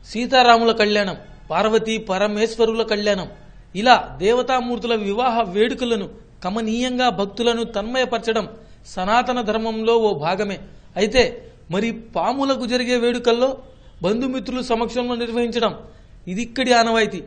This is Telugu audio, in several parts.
సీతారాముల కళ్యాణం పార్వతీ పరమేశ్వరుల కళ్యాణం ఇలా దేవతామూర్తుల వివాహ వేడుకలను కమనీయంగా భక్తులను తన్మయపరచడం సనాతన ధర్మంలో ఓ భాగమే అయితే మరి పాములకు జరిగే వేడుకల్లో బంధుమిత్రుల సమక్షంలో నిర్వహించడం ఇది ఇక్కడి ఆనవాయితీ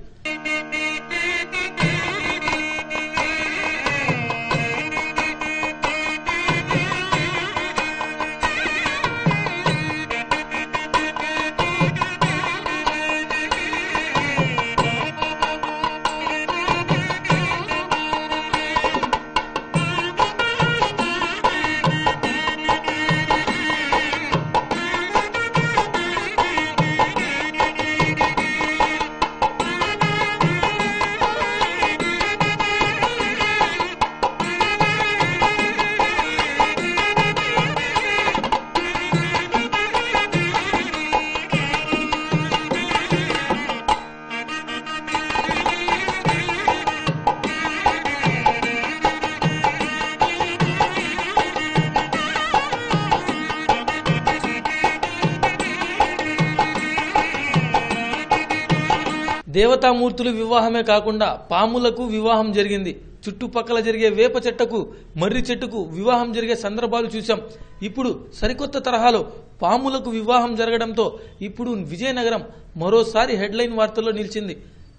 దేవతామూర్తుల వివాహమే కాకుండా పాములకు వివాహం జరిగింది చుట్టుపక్కల జరిగే వేప చెట్టుకు మర్రి చెట్టుకు వివాహం జరిగే సందర్భాలు చూశాం ఇప్పుడు సరికొత్త తరహాలో పాములకు వివాహం జరగడంతో ఇప్పుడు విజయనగరం మరోసారి హెడ్లైన్ వార్తల్లో నిలిచింది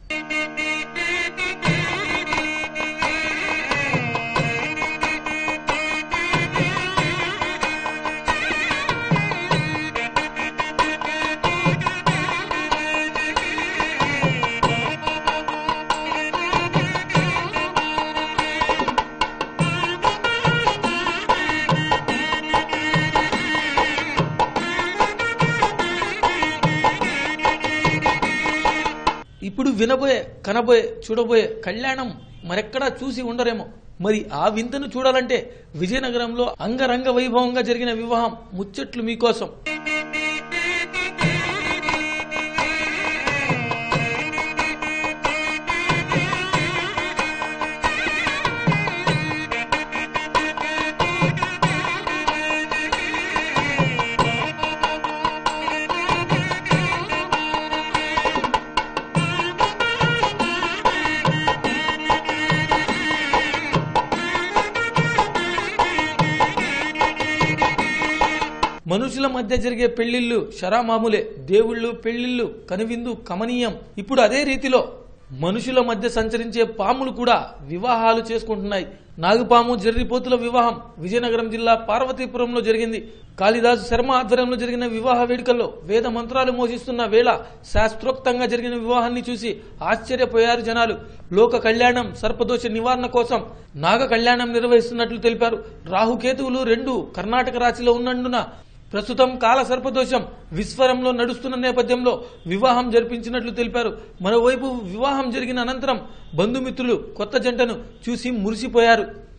ఇప్పుడు వినబోయే కనబోయే చూడబోయే కళ్యాణం మరెక్కడా చూసి ఉండరేమో మరి ఆ వింతను చూడాలంటే విజయనగరంలో అంగరంగ వైభవంగా జరిగిన వివాహం ముచ్చట్లు మీకోసం మనుషుల మధ్య జరిగే పెళ్లిళ్ళు షరామామూలే దేవుళ్ళు పెళ్లిళ్ళు కనువిందు కమనీయం ఇప్పుడు అదే రీతిలో మనుషుల మధ్య సంచరించే పాములు కూడా వివాహాలు చేసుకుంటున్నాయి నాగుపాము జర్రిపోతుల వివాహం విజయనగరం జిల్లా పార్వతీపురంలో జరిగింది కాళిదాసు శర్మ ఆధ్వర్యంలో జరిగిన వివాహ వేడుకల్లో వేద మంత్రాలు మోసిస్తున్న వేళ శాస్త్రోక్తంగా జరిగిన వివాహాన్ని చూసి ఆశ్చర్యపోయారు జనాలు లోక కళ్యాణం సర్పదోష నివారణ కోసం నాగ కళ్యాణం నిర్వహిస్తున్నట్లు తెలిపారు రాహుకేతువులు రెండు కర్ణాటక రాశిలో ఉన్నందున ప్రస్తుతం కాల సర్పదోషం విస్వరంలో నడుస్తున్న నేపథ్యంలో వివాహం జరిపించినట్లు తెలిపారు మరోవైపు వివాహం జరిగిన అనంతరం బంధుమిత్రులు కొత్త జంటను చూసి మురిసిపోయారు